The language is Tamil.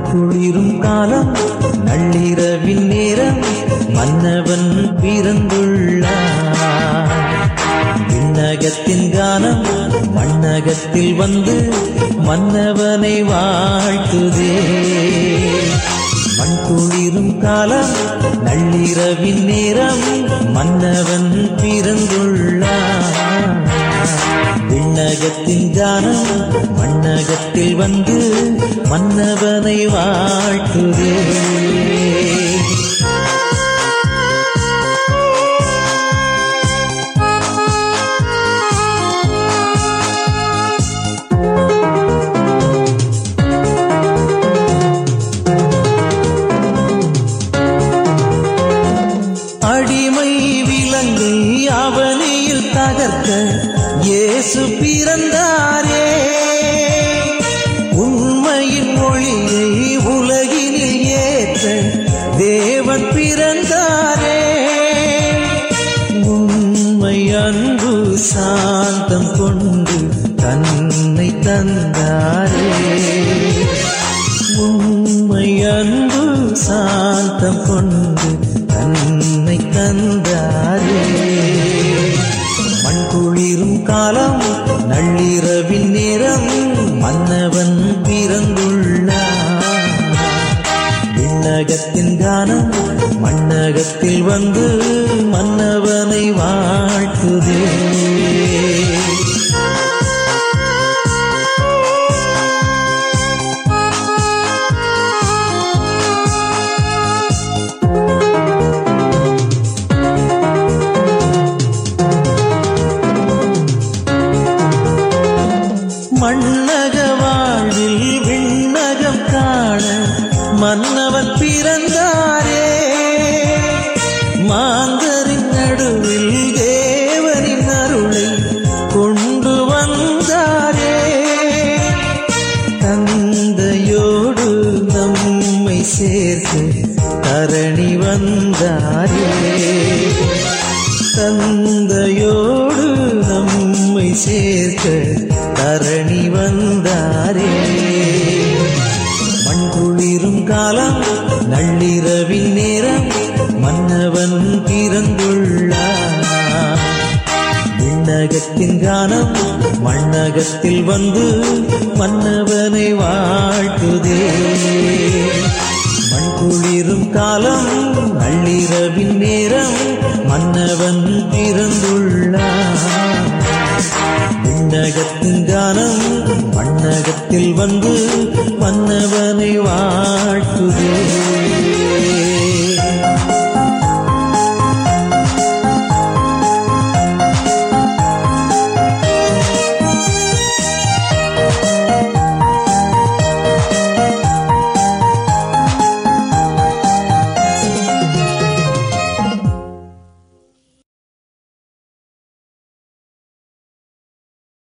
குளிரும் காலம் நள்ளிரவின் நேரம் மன்னவன் பிறந்துள்ளார் விண்ணகத்தின் கானம் மண்ணகத்தில் வந்து மன்னவனை வாழ்த்துதே மண் குளிரும் காலம் நள்ளிரவின் நேரம் மன்னவன் பிறந்துள்ளார் விண்ணகத்தின் கானம் மண்ணகத்தில் வந்து மன்னவனை வாழ்த்துதே அடிமை விலங்கை அவனியில் தகர்க்க இயேசு பிறந்தாரே உண்மையின் மொழியை உலகினில் ஏற்ற தேவன் பிறந்தாரே உண்மை அன்பு சாந்தம் கொண்டு தன்னை தந்தாரே உண்மை அன்பு சாந்தம் கொண்டு தன்னை தந்தாரே மண் குளிரும் காலம் நள்ளிரவின் நேரம் மன்னவன் பிறந்துள்ளார் விண்ணகத்தின் கானம் மண்ணகத்தில் வந்து மன்னவனை வாழ்த்துதே மண்ணக வாழ்வில் விண்ணகம் காண மன்னவன் பிறந்தாரே மாந்தரின் நடுவில் தேவனின் அருளை கொண்டு வந்தாரே தந்தையோடு நம்மை சேர்த்து தரணி வந்தாரே தந்தையோடு நம்மை சேர்க்க தரணி வந்தாரே மண் குளிரும் காலம் நள்ளிரவின் நேரம் மன்னவன் பிறந்துள்ளார் விண்ணகத்தின் கானம் மண்ணகத்தில் வந்து மன்னவனை வாழ்த்துதே மண் குளிரும் காலம் நள்ளிரவின் நேரம் மன்னவன் பிறந்துள்ளார் விண்ணகத்தின் கானம் மண்ணகத்தில் வந்து மன்னவனை வாழ்த்துதே